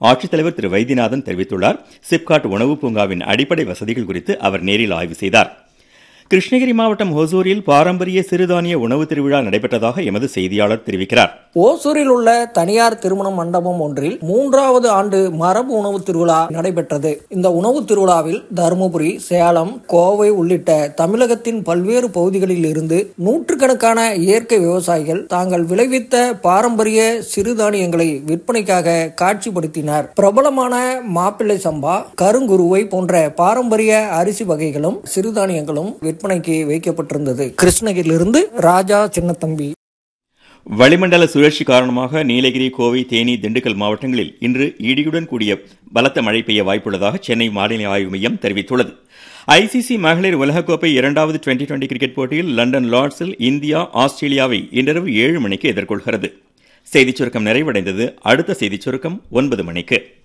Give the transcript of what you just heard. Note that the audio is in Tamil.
ஆட்சித்தலைவர் திரு வைத்தியநாதன் தெரிவித்துள்ளார் சிப்காட் உணவு பூங்காவின் அடிப்படை வசதிகள் குறித்து அவர் நேரில் ஆய்வு செய்தார் கிருஷ்ணகிரி மாவட்டம் ஹொசூரில் பாரம்பரிய சிறுதானிய உணவு திருவிழா நடைபெற்றதாக எமது செய்தியாளர் தெரிவிக்கிறார் ஓசூரில் உள்ள தனியார் திருமண மண்டபம் ஒன்றில் மூன்றாவது ஆண்டு மரபு உணவு திருவிழா நடைபெற்றது இந்த உணவு திருவிழாவில் தருமபுரி சேலம் கோவை உள்ளிட்ட தமிழகத்தின் பல்வேறு பகுதிகளில் இருந்து நூற்றுக்கணக்கான இயற்கை விவசாயிகள் தாங்கள் விளைவித்த பாரம்பரிய சிறுதானியங்களை விற்பனைக்காக காட்சிப்படுத்தினர் பிரபலமான மாப்பிள்ளை சம்பா கருங்குருவை போன்ற பாரம்பரிய அரிசி வகைகளும் சிறுதானியங்களும் விற்பனைக்கு வைக்கப்பட்டிருந்தது கிருஷ்ணகிரியிலிருந்து ராஜா சின்னத்தம்பி வளிமண்டல சுழற்சி காரணமாக நீலகிரி கோவை தேனி திண்டுக்கல் மாவட்டங்களில் இன்று இடியுடன் கூடிய பலத்த மழை பெய்ய வாய்ப்புள்ளதாக சென்னை வானிலை ஆய்வு மையம் தெரிவித்துள்ளது ஐசிசி மகளிர் உலகக்கோப்பை இரண்டாவது டுவெண்டி டுவெண்டி கிரிக்கெட் போட்டியில் லண்டன் லார்ட்ஸில் இந்தியா ஆஸ்திரேலியாவை இன்றிரவு ஏழு மணிக்கு எதிர்கொள்கிறது செய்திச் சுருக்கம் நிறைவடைந்தது அடுத்த செய்திச் சுருக்கம் ஒன்பது மணிக்கு